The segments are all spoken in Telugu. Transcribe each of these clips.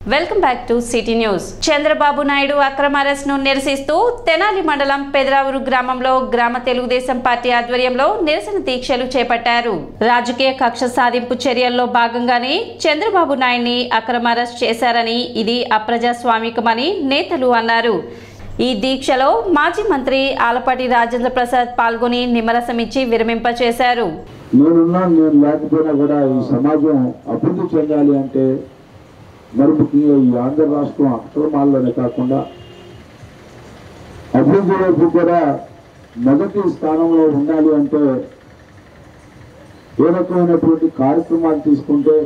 welcome back to city news Chandrababu Naidu అక్రమ అరెస్ట్ను నిరసిస్తూ తెనాలి మండలం పెదరావురు గ్రామంలో గ్రామ తెలుగుదేశం పార్టీ ఆధ్వర్యంలో నిరసన దీక్షలు చేపట్టారు రాజకీయ కక్ష సాధింపు చర్యల్లో భాగంగానే చంద్రబాబు నాయుడిని అక్రమ అరెస్ట్ చేశారని ఇది అప్రజాస్వామికమని నేతలు అన్నారు ఈ దీక్షలో మాజీ మంత్రి ఆలపాటి రాజేంద్ర ప్రసాద్ పాల్గొని నిమ్మరసమిచ్చి విరమింపచేశారు నేనున్నా నేను లేకపోయినా కూడా ఈ సమాజం అభివృద్ధి చెందాలి అంటే మరి ముఖ్యంగా ఈ ఆంధ్ర రాష్ట్రం అక్రమాల్లోనే కాకుండా అభివృద్ధి వైపు కూడా మొదటి స్థానంలో ఉండాలి అంటే ఏ రకమైనటువంటి కార్యక్రమాలు తీసుకుంటే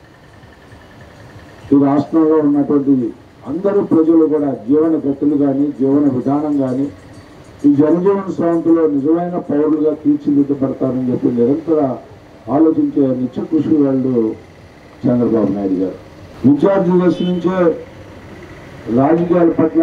ఈ రాష్ట్రంలో ఉన్నటువంటి అందరూ ప్రజలు కూడా జీవన గతులు కానీ జీవన విధానం కానీ ఈ జనజీవన స్రవంతిలో నిజమైన పౌరులుగా తీర్చిదిద్దబడతారని చెప్పి నిరంతర ఆలోచించే నిత్య కృషి వాళ్ళు చంద్రబాబు నాయుడు గారు విద్యార్థి దశ నుంచే రాజకీయాల పట్ల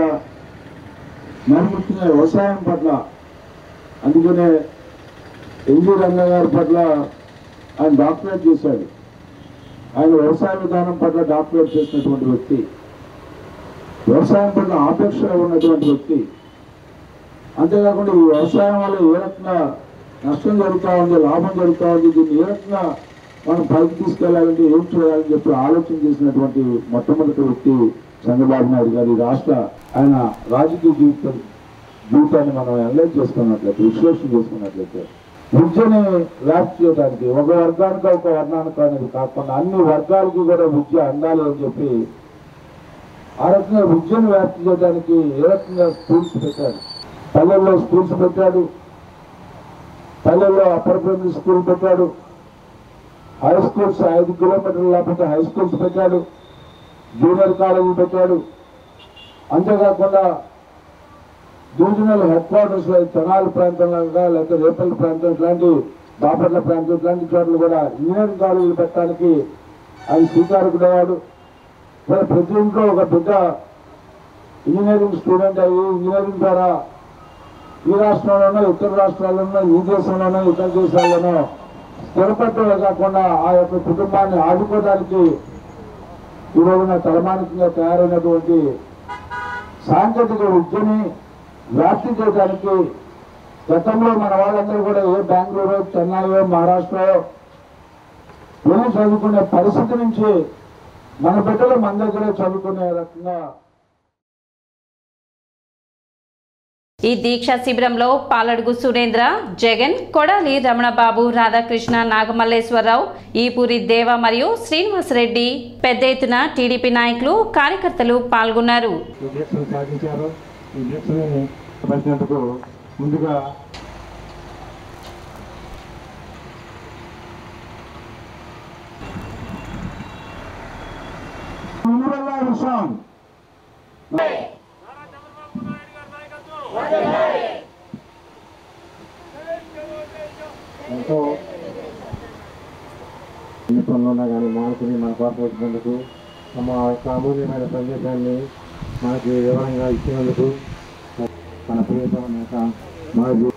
మరి ముఖ్యంగా వ్యవసాయం పట్ల అందుకనే ఎన్జి రంగ గారి పట్ల ఆయన డాక్టరేట్ చేశాడు ఆయన వ్యవసాయ విధానం పట్ల డాక్టరేట్ చేసినటువంటి వ్యక్తి వ్యవసాయం పట్ల ఆపేక్ష ఉన్నటువంటి వ్యక్తి అంతేకాకుండా ఈ వ్యవసాయం వల్ల ఏ రకంగా నష్టం జరుగుతూ ఉంది లాభం జరుగుతూ ఉంది దీన్ని ఏ రకంగా మనం పైకి తీసుకెళ్లాలంటే ఏం చేయాలని చెప్పి ఆలోచన చేసినటువంటి మొట్టమొదటి వ్యక్తి చంద్రబాబు నాయుడు గారు ఈ రాష్ట్ర ఆయన రాజకీయ జీవితం జీవితాన్ని మనం అనలైజ్ చేసుకున్నట్లయితే విశ్లేషణ చేసుకున్నట్లయితే విద్యని వ్యాప్తి చేయడానికి ఒక వర్గానికి ఒక వర్ణానికి అనేది కాకుండా అన్ని వర్గాలకి కూడా విద్య అందాలి అని చెప్పి ఆ రకంగా విద్యను వ్యాప్తి చేయడానికి ఏ రకంగా స్కూల్స్ పెట్టాడు పల్లెల్లో స్కూల్స్ పెట్టాడు పల్లెల్లో అప్పర్ ప్రైమరీ స్కూల్ పెట్టాడు హై స్కూల్స్ ఐదు కిలోమీటర్ల లేకపోతే హై స్కూల్స్ పెట్టాడు జూనియర్ కాలేజీ పెట్టాడు అంతేకాకుండా డివిజనల్ హెడ్ క్వార్టర్స్ లో తెనాలి ప్రాంతంలో లేకపోతే రేపల్లి ప్రాంతం ఇట్లాంటి బాపట్ల ప్రాంతం ఇట్లాంటి చోట్ల కూడా ఇంజనీరింగ్ కాలేజీలు పెట్టడానికి ఆయన శ్రీకారకుడయ్యాడు మరి ప్రతి ఇంట్లో ఒక బిడ్డ ఇంజనీరింగ్ స్టూడెంట్ అయ్యి ఇంజనీరింగ్ ద్వారా ఈ రాష్ట్రంలోనో ఇతర రాష్ట్రాల్లోనో ఈ దేశంలోనో ఇతర దేశాల్లోనో స్థిరపడటమే కాకుండా ఆ యొక్క కుటుంబాన్ని ఆదుకోవడానికి ఈ రోజున తలమానికంగా తయారైనటువంటి సాంకేతిక విద్యని వ్యాప్తి చేయడానికి గతంలో మన వాళ్ళందరూ కూడా ఏ బెంగళూరు చెన్నైయో మహారాష్ట్రలో వెళ్ళి చదువుకునే పరిస్థితి నుంచి మన బిడ్డలు మన దగ్గరే చదువుకునే రకంగా ఈ దీక్షా శిబిరంలో పాలడుగు సురేంద్ర జగన్ కొడాలి రమణబాబు రాధాకృష్ణ నాగమల్లేశ్వరరావు ఈపూరి దేవ మరియు శ్రీనివాసరెడ్డి పెద్ద ఎత్తున టీడీపీ నాయకులు కార్యకర్తలు పాల్గొన్నారు ఈ దీక్షను సాధించారు ఈ దీక్షని పరిచినందుకు ముందుగా విషయం ఎంతో ఎన్ని పనులు ఉన్నా కానీ మానుకుని మన కోసం వచ్చినందుకు తమ యొక్క అమూల్యమైన సందేశాన్ని మనకి వివరంగా ఇచ్చినందుకు మన ప్రియతమ నేత మాజీ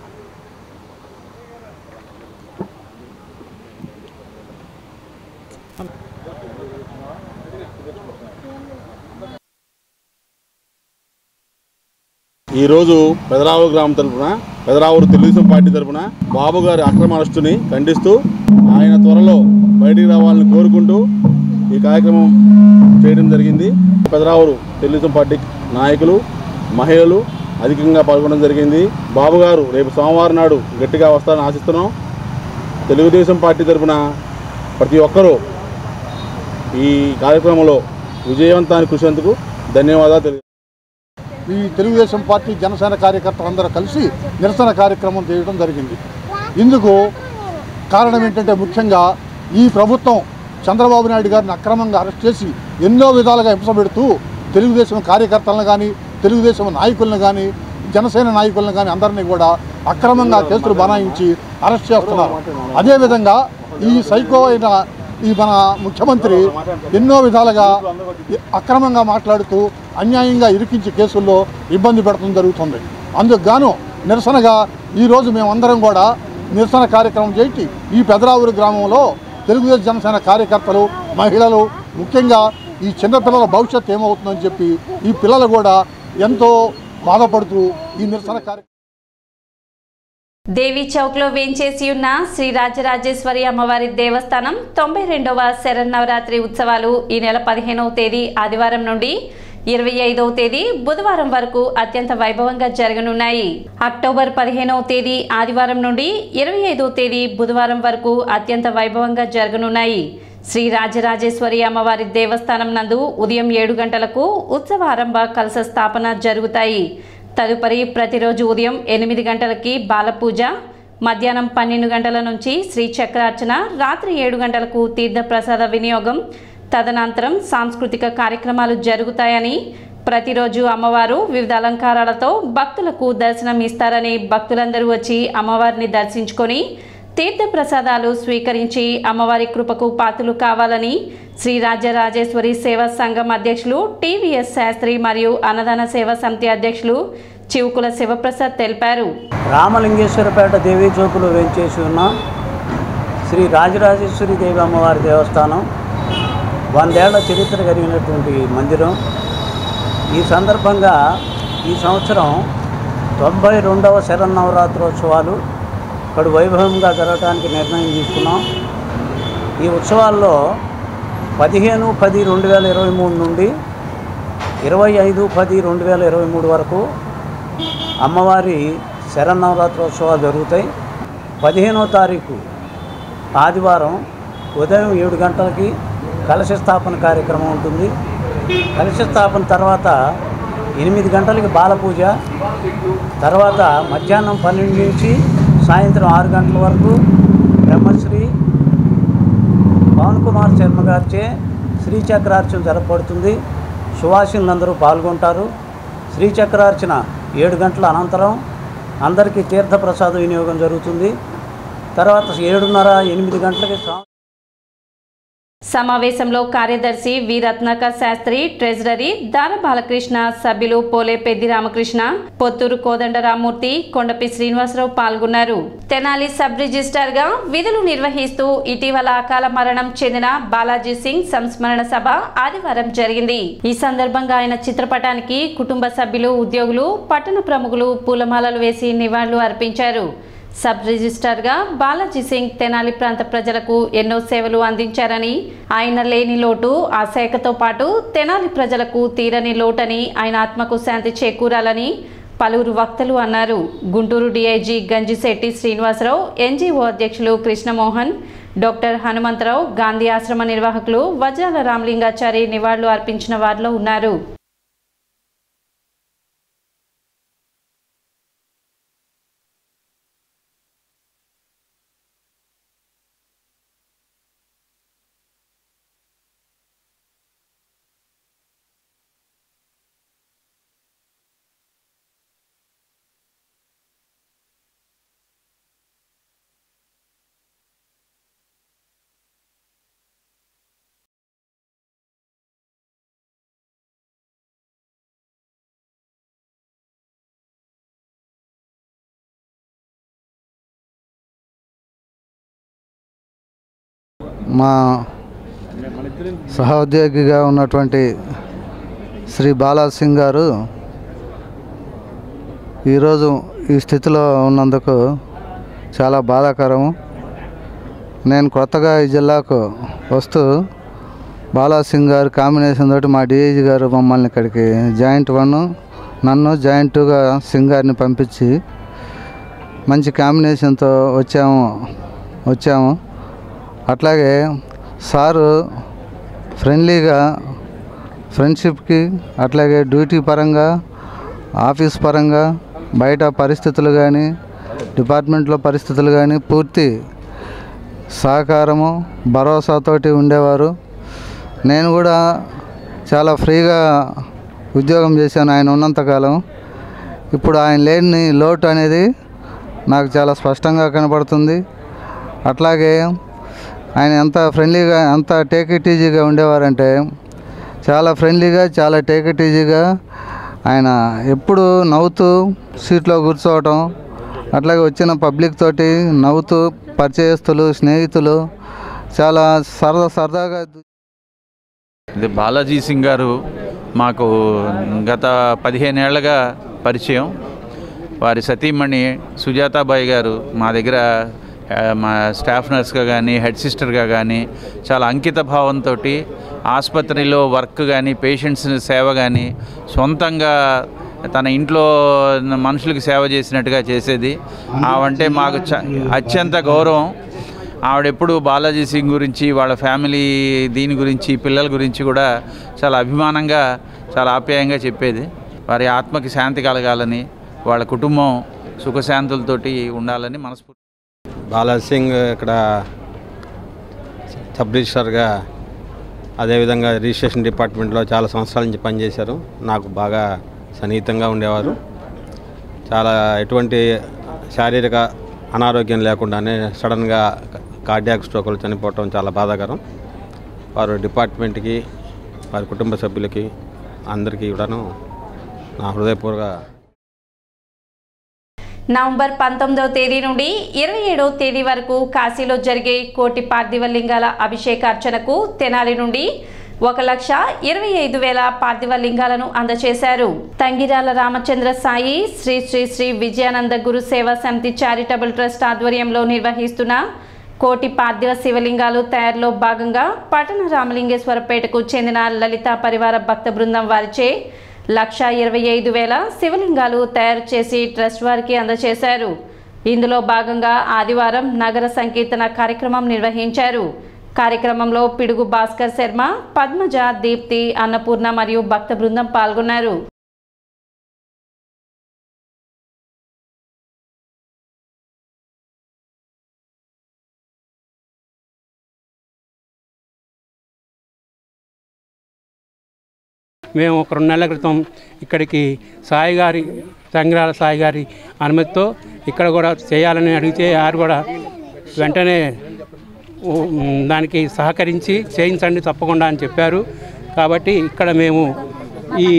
ఈరోజు పెదరావురు గ్రామం తరపున పెదరావురు తెలుగుదేశం పార్టీ తరపున బాబు గారి అక్రమ అరెస్టుని ఖండిస్తూ ఆయన త్వరలో బయటికి రావాలని కోరుకుంటూ ఈ కార్యక్రమం చేయడం జరిగింది పెదరావురు తెలుగుదేశం పార్టీ నాయకులు మహిళలు అధికంగా పాల్గొనడం జరిగింది బాబు గారు రేపు సోమవారం నాడు గట్టిగా వస్తారని ఆశిస్తున్నాం తెలుగుదేశం పార్టీ తరపున ప్రతి ఒక్కరూ ఈ కార్యక్రమంలో విజయవంతాన్ని కృషిందుకు ధన్యవాదాలు తెలియ ఈ తెలుగుదేశం పార్టీ జనసేన కార్యకర్తలందరూ కలిసి నిరసన కార్యక్రమం చేయడం జరిగింది ఇందుకు కారణం ఏంటంటే ముఖ్యంగా ఈ ప్రభుత్వం చంద్రబాబు నాయుడు గారిని అక్రమంగా అరెస్ట్ చేసి ఎన్నో విధాలుగా హింసపెడుతూ తెలుగుదేశం కార్యకర్తలను కానీ తెలుగుదేశం నాయకులను కానీ జనసేన నాయకులను కానీ అందరినీ కూడా అక్రమంగా కేసులు బనాయించి అరెస్ట్ చేస్తున్నారు అదేవిధంగా ఈ సైకో అయిన ఈ మన ముఖ్యమంత్రి ఎన్నో విధాలుగా అక్రమంగా మాట్లాడుతూ అన్యాయంగా ఇరికించి కేసుల్లో ఇబ్బంది పెడతం జరుగుతుంది అందుకు గాను నిరసనగా ఈరోజు మేమందరం కూడా నిరసన కార్యక్రమం చేసి ఈ పెదరావురు గ్రామంలో తెలుగుదేశం జనసేన కార్యకర్తలు మహిళలు ముఖ్యంగా ఈ చిన్నపిల్లల భవిష్యత్తు ఏమవుతుందని చెప్పి ఈ పిల్లలు కూడా ఎంతో బాధపడుతూ ఈ నిరసన కార్యక్రమం దేవి చౌక్ లో వేంచేసి ఉన్న శ్రీ రాజరాజేశ్వరి అమ్మవారి దేవస్థానం తొంభై రెండవ శరన్నవరాత్రి ఉత్సవాలు ఈ నెల పదిహేనవ తేదీ ఆదివారం నుండి ఇరవై ఐదవ తేదీ బుధవారం వరకు అత్యంత వైభవంగా జరగనున్నాయి అక్టోబర్ పదిహేనవ తేదీ ఆదివారం నుండి ఇరవై ఐదవ తేదీ బుధవారం వరకు అత్యంత వైభవంగా జరగనున్నాయి శ్రీ రాజరాజేశ్వరి అమ్మవారి దేవస్థానం నందు ఉదయం ఏడు గంటలకు ఉత్సవ ఆరంభ కలశ స్థాపన జరుగుతాయి తదుపరి ప్రతిరోజు ఉదయం ఎనిమిది గంటలకి బాలపూజ మధ్యాహ్నం పన్నెండు గంటల నుంచి శ్రీ చక్రార్చన రాత్రి ఏడు గంటలకు తీర్థప్రసాద వినియోగం తదనంతరం సాంస్కృతిక కార్యక్రమాలు జరుగుతాయని ప్రతిరోజు అమ్మవారు వివిధ అలంకారాలతో భక్తులకు దర్శనం ఇస్తారని భక్తులందరూ వచ్చి అమ్మవారిని దర్శించుకొని తీర్థప్రసాదాలు స్వీకరించి అమ్మవారి కృపకు పాత్రలు కావాలని శ్రీ రాజరాజేశ్వరి సేవా సంఘం అధ్యక్షులు టీవీఎస్ శాస్త్రి మరియు అన్నదాన సేవా సమితి అధ్యక్షులు చివుకుల శివప్రసాద్ తెలిపారు రామలింగేశ్వరపేట దేవీ చౌకులో వేంచేసి ఉన్న శ్రీ రాజరాజేశ్వరి దేవి అమ్మవారి దేవస్థానం వందేళ్ల చరిత్ర కలిగినటువంటి మందిరం ఈ సందర్భంగా ఈ సంవత్సరం తొంభై రెండవ శరన్నవరాత్రోత్సవాలు ఇక్కడ వైభవంగా జరగడానికి నిర్ణయం తీసుకున్నాం ఈ ఉత్సవాల్లో పదిహేను పది రెండు వేల ఇరవై మూడు నుండి ఇరవై ఐదు పది రెండు వేల ఇరవై మూడు వరకు అమ్మవారి శరన్నవరాత్రోత్సవాలు జరుగుతాయి పదిహేనో తారీఖు ఆదివారం ఉదయం ఏడు గంటలకి కలశ స్థాపన కార్యక్రమం ఉంటుంది కలశ స్థాపన తర్వాత ఎనిమిది గంటలకి బాలపూజ తర్వాత మధ్యాహ్నం పన్నెండు నుంచి సాయంత్రం ఆరు గంటల వరకు బ్రహ్మశ్రీ పవన్ కుమార్ శర్మ గారిచే శ్రీచక్రార్చన జరపబడుతుంది సువాసినులందరూ పాల్గొంటారు శ్రీచక్రార్చన ఏడు గంటల అనంతరం అందరికీ తీర్థప్రసాద వినియోగం జరుగుతుంది తర్వాత ఏడున్నర ఎనిమిది గంటలకి సా- సమావేశంలో కార్యదర్శి వి రత్నాకర్ శాస్త్రి ట్రెజరరీ దార బాలకృష్ణ సభ్యులు పోలే పెద్ది రామకృష్ణ పొత్తూరు కోదండరామూర్తి కొండపి శ్రీనివాసరావు పాల్గొన్నారు తెనాలి సబ్ రిజిస్టార్ గా విధులు నిర్వహిస్తూ ఇటీవల అకాల మరణం చెందిన బాలాజీ సింగ్ సంస్మరణ సభ ఆదివారం జరిగింది ఈ సందర్భంగా ఆయన చిత్రపటానికి కుటుంబ సభ్యులు ఉద్యోగులు పట్టణ ప్రముఖులు పూలమాలలు వేసి నివాళులు అర్పించారు సబ్ రిజిస్టార్గా బాలాజీ సింగ్ తెనాలి ప్రాంత ప్రజలకు ఎన్నో సేవలు అందించారని ఆయన లేని లోటు ఆ శాఖతో పాటు తెనాలి ప్రజలకు తీరని లోటని ఆయన ఆత్మకు శాంతి చేకూరాలని పలువురు వక్తలు అన్నారు గుంటూరు డీఐజీ గంజిశెట్టి శ్రీనివాసరావు ఎన్జీఓ అధ్యక్షులు కృష్ణమోహన్ డాక్టర్ హనుమంతరావు గాంధీ ఆశ్రమ నిర్వాహకులు వజ్రాల రామలింగాచారి నివాళులు అర్పించిన వారిలో ఉన్నారు మా సహోద్యోగిగా ఉన్నటువంటి శ్రీ బాలా సింగ్ గారు ఈరోజు ఈ స్థితిలో ఉన్నందుకు చాలా బాధాకరం నేను కొత్తగా ఈ జిల్లాకు వస్తూ బాలా సింగ్ గారు కాంబినేషన్ తోటి మా డిఐజీ గారు మమ్మల్ని ఇక్కడికి జాయింట్ వన్ నన్ను జాయింట్ టూగా సింగ్ గారిని పంపించి మంచి కాంబినేషన్తో వచ్చాము వచ్చాము అట్లాగే సారు ఫ్రెండ్లీగా ఫ్రెండ్షిప్కి అట్లాగే డ్యూటీ పరంగా ఆఫీస్ పరంగా బయట పరిస్థితులు కానీ డిపార్ట్మెంట్లో పరిస్థితులు కానీ పూర్తి సహకారము భరోసాతోటి ఉండేవారు నేను కూడా చాలా ఫ్రీగా ఉద్యోగం చేశాను ఆయన ఉన్నంతకాలం ఇప్పుడు ఆయన లేని లోటు అనేది నాకు చాలా స్పష్టంగా కనబడుతుంది అట్లాగే ఆయన ఎంత ఫ్రెండ్లీగా ఎంత టేక్ ఇట్ ఈజీగా ఉండేవారంటే చాలా ఫ్రెండ్లీగా చాలా టేక్ ఇట్ ఈజీగా ఆయన ఎప్పుడు నవ్వుతూ సీట్లో కూర్చోవటం అట్లాగే వచ్చిన పబ్లిక్ తోటి నవ్వుతూ పరిచయస్తులు స్నేహితులు చాలా సరదా సరదాగా ఇది బాలాజీ సింగ్ గారు మాకు గత పదిహేనేళ్లుగా పరిచయం వారి సతీమణి సుజాతాబాయి గారు మా దగ్గర ఆ, మా స్టాఫ్ నర్స్గా కానీ హెడ్ సిస్టర్గా కానీ చాలా అంకిత భావంతో ఆసుపత్రిలో వర్క్ కానీ పేషెంట్స్ సేవ కానీ సొంతంగా తన ఇంట్లో మనుషులకు సేవ చేసినట్టుగా చేసేది ఆవంటే మాకు చ అత్యంత గౌరవం ఆవిడెప్పుడు బాలాజీ సింగ్ గురించి వాళ్ళ ఫ్యామిలీ దీని గురించి పిల్లల గురించి కూడా చాలా అభిమానంగా చాలా ఆప్యాయంగా చెప్పేది వారి ఆత్మకి శాంతి కలగాలని వాళ్ళ కుటుంబం సుఖశాంతులతోటి ఉండాలని మనస్ఫూర్తి బాలాజీ సింగ్ ఇక్కడ సబ్ రిజిస్టర్గా అదేవిధంగా రిజిస్ట్రేషన్ డిపార్ట్మెంట్లో చాలా సంవత్సరాల నుంచి పనిచేశారు నాకు బాగా సన్నిహితంగా ఉండేవారు చాలా ఎటువంటి శారీరక అనారోగ్యం లేకుండానే సడన్గా కార్డియాక్ స్ట్రోకులు చనిపోవటం చాలా బాధాకరం వారు డిపార్ట్మెంట్కి వారి కుటుంబ సభ్యులకి అందరికీ కూడాను నా హృదయపూర్వక నవంబర్ పంతొమ్మిదవ తేదీ నుండి ఇరవై ఏడవ తేదీ వరకు కాశీలో జరిగే కోటి పార్థివ లింగాల అభిషేకార్చనకు తెనాలి నుండి ఒక లక్ష ఇరవై ఐదు వేల పార్థివ లింగాలను అందజేశారు తంగిరాల రామచంద్ర సాయి శ్రీ శ్రీ శ్రీ విజయానంద గురు సేవా సమితి చారిటబుల్ ట్రస్ట్ ఆధ్వర్యంలో నిర్వహిస్తున్న కోటి పార్థివ శివలింగాలు తయారులో భాగంగా పట్టణ రామలింగేశ్వరపేటకు చెందిన లలిత పరివార భక్త బృందం వారిచే లక్ష ఇరవై ఐదు వేల శివలింగాలు తయారు చేసి ట్రస్ట్ వారికి అందజేశారు ఇందులో భాగంగా ఆదివారం నగర సంకీర్తన కార్యక్రమం నిర్వహించారు కార్యక్రమంలో పిడుగు భాస్కర్ శర్మ పద్మజ దీప్తి అన్నపూర్ణ మరియు భక్త బృందం పాల్గొన్నారు మేము ఒక రెండు నెలల క్రితం ఇక్కడికి సాయి గారి సంగ్రహాల సాయి గారి అనుమతితో ఇక్కడ కూడా చేయాలని అడిగితే వారు కూడా వెంటనే ఉ- దానికి సహకరించి చేయించండి తప్పకుండా అని చెప్పారు కాబట్టి ఇక్కడ మేము ఈ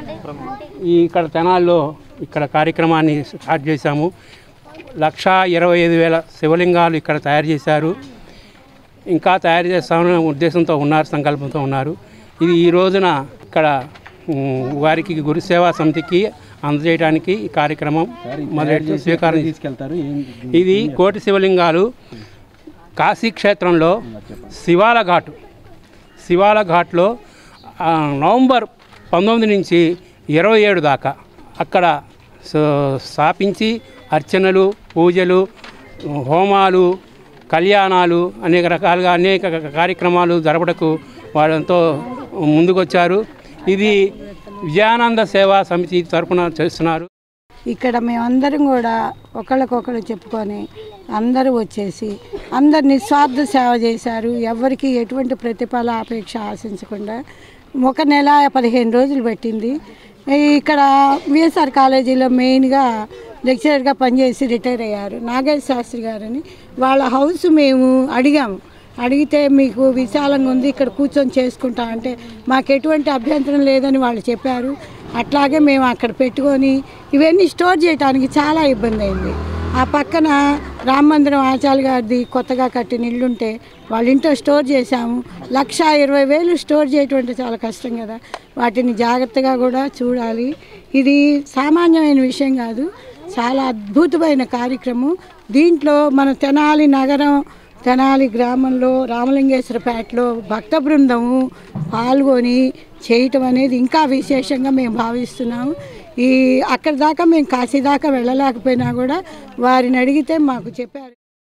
ఈ ఇక్కడ తెనాల్లో ఇక్కడ కార్యక్రమాన్ని స్టార్ట్ చేశాము లక్షా ఇరవై ఐదు వేల శివలింగాలు ఇక్కడ తయారు చేశారు ఇంకా తయారు చేస్తామనే ఉద్దేశంతో ఉన్నారు సంకల్పంతో ఉన్నారు ఇది ఈ రోజున ఇక్కడ ఉమ్, వారికి గురుసేవా సమితికి అందజేయడానికి ఈ కార్యక్రమం మొదటి స్వీకారం తీసుకెళ్తారు ఇది కోటి శివలింగాలు కాశీ క్షేత్రంలో శివాల ఘాటు శివాల ఘాట్లో ఆ, నవంబర్ పంతొమ్మిది నుంచి ఇరవై ఏడు దాకా అక్కడ స- స్థాపించి అర్చనలు పూజలు హోమాలు కళ్యాణాలు అనేక రకాలుగా అనేక కార్యక్రమాలు జరపడకు వాళ్ళంతో ముందుకొచ్చారు ఇది విజయానంద సేవా సమితి తరపున చేస్తున్నారు ఇక్కడ మేమందరం కూడా ఒకళ్ళకొకళ్ళు చెప్పుకొని అందరూ వచ్చేసి అందరు నిస్వార్థ సేవ చేశారు ఎవరికి ఎటువంటి ప్రతిఫల అపేక్ష ఆశించకుండా ఒక నెల పదిహేను రోజులు పెట్టింది ఈ ఇక్కడ విఎస్ఆర్ కాలేజీలో మెయిన్గా లెక్చరర్గా పనిచేసి రిటైర్ అయ్యారు నాగేశ్ శాస్త్రి గారని వాళ్ళ హౌస్ మేము అడిగాము అడిగితే మీకు విశాలంగా ఉంది ఇక్కడ కూర్చొని చేసుకుంటా అంటే మాకు ఎటువంటి అభ్యంతరం లేదని వాళ్ళు చెప్పారు అట్లాగే మేము అక్కడ పెట్టుకొని ఇవన్నీ స్టోర్ చేయడానికి చాలా ఇబ్బంది అయింది ఆ పక్కన రామ మందిరం ఆచార్య గారిది కొత్తగా కట్టిన ఇల్లుంటే వాళ్ళ ఇంట్లో స్టోర్ చేశాము లక్ష ఇరవై వేలు స్టోర్ చేయటం అంటే చాలా కష్టం కదా వాటిని జాగ్రత్తగా కూడా చూడాలి ఇది సామాన్యమైన విషయం కాదు చాలా అద్భుతమైన కార్యక్రమం దీంట్లో మన తెనాలి నగరం తెనాలి గ్రామంలో రామలింగేశ్వరపేటలో భక్త బృందము పాల్గొని చేయటం అనేది ఇంకా విశేషంగా మేము భావిస్తున్నాము ఈ అక్కడి దాకా మేము కాశీ దాకా వెళ్ళలేకపోయినా కూడా వారిని అడిగితే మాకు చెప్పారు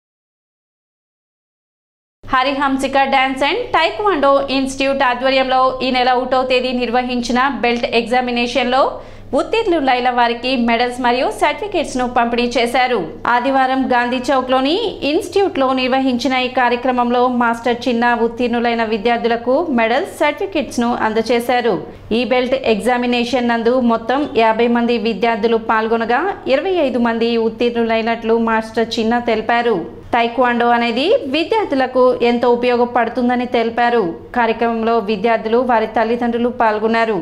Harihamsika dance and taekwondo institute ఆధ్వర్యంలో ఈ నెల ఒకటో తేదీ నిర్వహించిన బెల్ట్ ఎగ్జామినేషన్లో ఉత్తీర్ణులైన వారికి మెడల్స్ మరియు సర్టిఫికేట్స్ ను పంపిణీ చేశారు ఆదివారం గాంధీ చౌక్ లోని ఇన్స్టిట్యూట్ లో నిర్వహించిన ఈ కార్యక్రమంలో మాస్టర్ చిన్న ఉత్తీర్ణులైన విద్యార్థులకు మెడల్స్ సర్టిఫికేట్స్ ను అందజేశారు ఈ బెల్ట్ ఎగ్జామినేషన్ నందు మొత్తం యాభై మంది విద్యార్థులు పాల్గొనగా ఇరవై ఐదు మంది ఉత్తీర్ణులైనట్లు మాస్టర్ చిన్న తెలిపారు టైక్వాండో అనేది విద్యార్థులకు ఎంతో ఉపయోగపడుతుందని తెలిపారు కార్యక్రమంలో విద్యార్థులు వారి తల్లిదండ్రులు పాల్గొన్నారు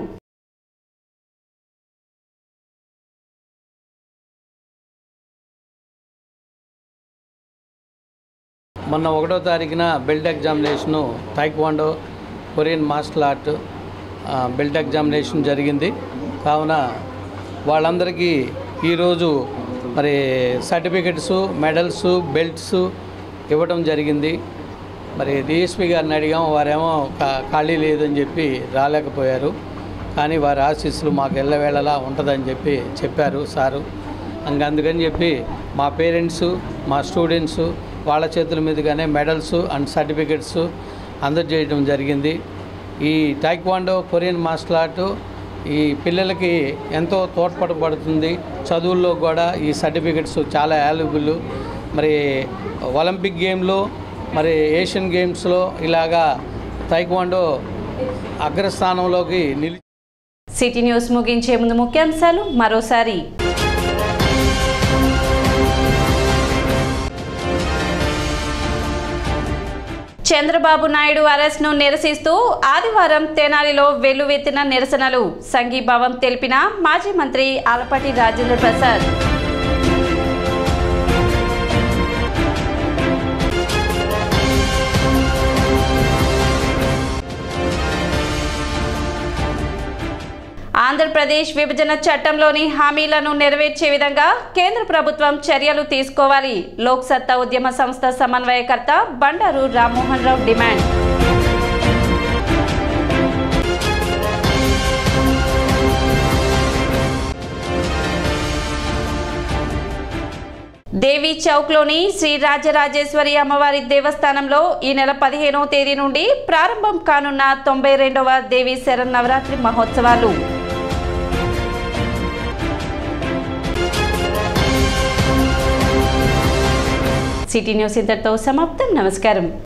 మొన్న ఒకటో తారీఖున belt examination taekwondo Korean martial art ఆ, బెల్ట్ ఎగ్జామినేషన్ జరిగింది కావున వాళ్ళందరికీ ఈరోజు మరి సర్టిఫికెట్స్ మెడల్స్ బెల్ట్స్ ఇవ్వడం జరిగింది మరి డిఎస్పి గారిని అడిగాం వారేమో ఖా- ఖాళీ లేదని చెప్పి రాలేకపోయారు కానీ వారి ఆశీస్సులు మాకు ఎల్లవేళలా ఉంటుందని చెప్పి చెప్పారు సారు ఇంక అందుకని చెప్పి మా పేరెంట్స్ మా స్టూడెంట్స్ వాళ్ళ చేతుల మీదుగానే మెడల్స్ అండ్ సర్టిఫికెట్స్ అందజేయడం జరిగింది ఈ టైక్వాండో కొరియన్ మార్షల్ ఆర్ట్ ఈ పిల్లలకి ఎంతో తోడ్పడబడుతుంది చదువుల్లో కూడా ఈ సర్టిఫికెట్స్ చాలా వాల్యుబుల్ మరి ఒలింపిక్ గేమ్లో మరి ఏషియన్ గేమ్స్లో ఇలాగా టైక్వాండో అగ్రస్థానంలోకి నిలి సిటీ న్యూస్ ముగించే ముందు ముఖ్యాంశాలు మరోసారి చంద్రబాబు నాయుడు అరెస్ట్ను నిరసిస్తూ ఆదివారం తెనాలిలో వెల్లువెత్తిన నిరసనలు సంఘీభావం తెలిపిన మాజీ మంత్రి ఆలపాటి రాజేంద్ర ప్రసాద్ ఆంధ్రప్రదేశ్ విభజన చట్టంలోని హామీలను నెరవేర్చే విధంగా కేంద్ర ప్రభుత్వం చర్యలు తీసుకోవాలి లోక్ సత్తా ఉద్యమ సంస్థ సమన్వయకర్త బండారు రామ్మోహన్ రావు డిమాండ్ దేవి చౌక్లోని శ్రీ రాజరాజేశ్వరి అమ్మవారి దేవస్థానంలో ఈ నెల పదిహేనవ తేదీ నుండి ప్రారంభం కానున్న తొంభై రెండవ దేవి శరణ్ నవరాత్రి మహోత్సవాలు సిటీ న్యూస్ ఇంతటితో సమాప్తం నమస్కారం